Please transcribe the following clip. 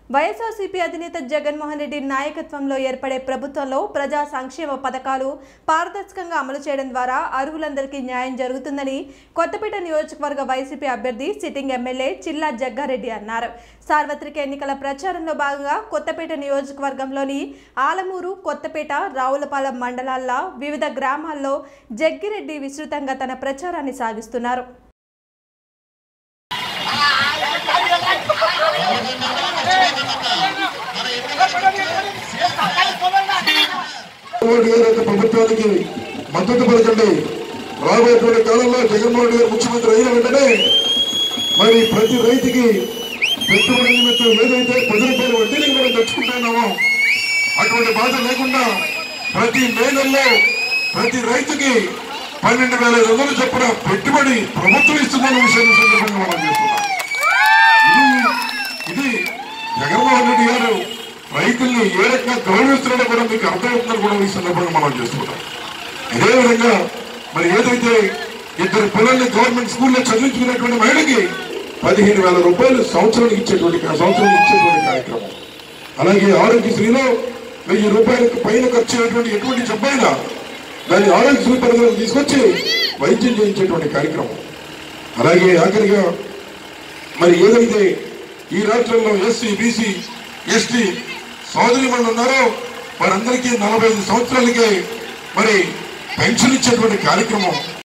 వైఎస్ఆర్సీపీ అధినేత జగన్మోహన్ రెడ్డి నాయకత్వంలో ఏర్పడే ప్రభుత్వంలో ప్రజా సంక్షేమ పథకాలు పారదర్శకంగా అమలు చేయడం ద్వారా అర్హులందరికీ న్యాయం జరుగుతుందని కొత్తపేట నియోజకవర్గ వైసీపీ అభ్యర్థి సిట్టింగ్ ఎమ్మెల్యే చిల్లా జగ్గారెడ్డి అన్నారు సార్వత్రిక ఎన్నికల ప్రచారంలో భాగంగా కొత్తపేట నియోజకవర్గంలోని ఆలమూరు కొత్తపేట రావులపాలెం మండలాల్లో వివిధ గ్రామాల్లో జగ్గిరెడ్డి విస్తృతంగా తన ప్రచారాన్ని సాగిస్తున్నారు జగన్మోహన్ రెడ్డి గారి యొక్క ప్రభుత్వానికి మద్దతు పలకండి రాబోయేటువంటి కాలంలో జగన్మోహన్ రెడ్డి గారు ముఖ్యమంత్రి అయిన వెంటనే మరి ప్రతి రైతుకి పెట్టుబడి నిమిత్తం ఏదైతే పది రూపాయల వడ్డీని మనం తెచ్చుకుంటున్నామో అటువంటి బాధ లేకుండా ప్రతి మే నెలలో ప్రతి రైతుకి పన్నెండు వేల ఐదు వందలు చొప్పున పెట్టుబడి ప్రభుత్వం ఇస్తుందన్న విషయాన్ని ఈ సందర్భంగా మనం చేస్తున్నాం ఇది ఇది జగన్మోహన్ రెడ్డి గారు రైతుల్ని ఏ రకంగా గౌరవిస్తున్నాడో కూడా మీకు అర్థమవుతుందని కూడా ఈ సందర్భంగా మనం చేస్తున్నాం ఇదే విధంగా మరి ఏదైతే ఇద్దరు పిల్లల్ని గవర్నమెంట్ స్కూల్లో చదివించుకునేటువంటి మహిళకి పదిహేను వేల రూపాయలు సంవత్సరానికి ఇచ్చేటువంటి సంవత్సరం ఇచ్చేటువంటి కార్యక్రమం అలాగే ఆరోగ్యశ్రీలో వెయ్యి రూపాయలకు పైన ఖర్చు అయ్యేటువంటి ఎటువంటి జబ్బైనా దాన్ని ఆరోగ్యశ్రీ పరిధిలోకి తీసుకొచ్చి వైద్యం చేయించేటువంటి కార్యక్రమం అలాగే ఆఖరిగా మరి ఏదైతే ఈ రాష్ట్రంలో ఎస్సీ బీసీ ఎస్టీ సోదరి వాళ్ళు ఉన్నారో వారందరికీ నలభై ఐదు సంవత్సరాలకే మరి పెన్షన్ ఇచ్చేటువంటి కార్యక్రమం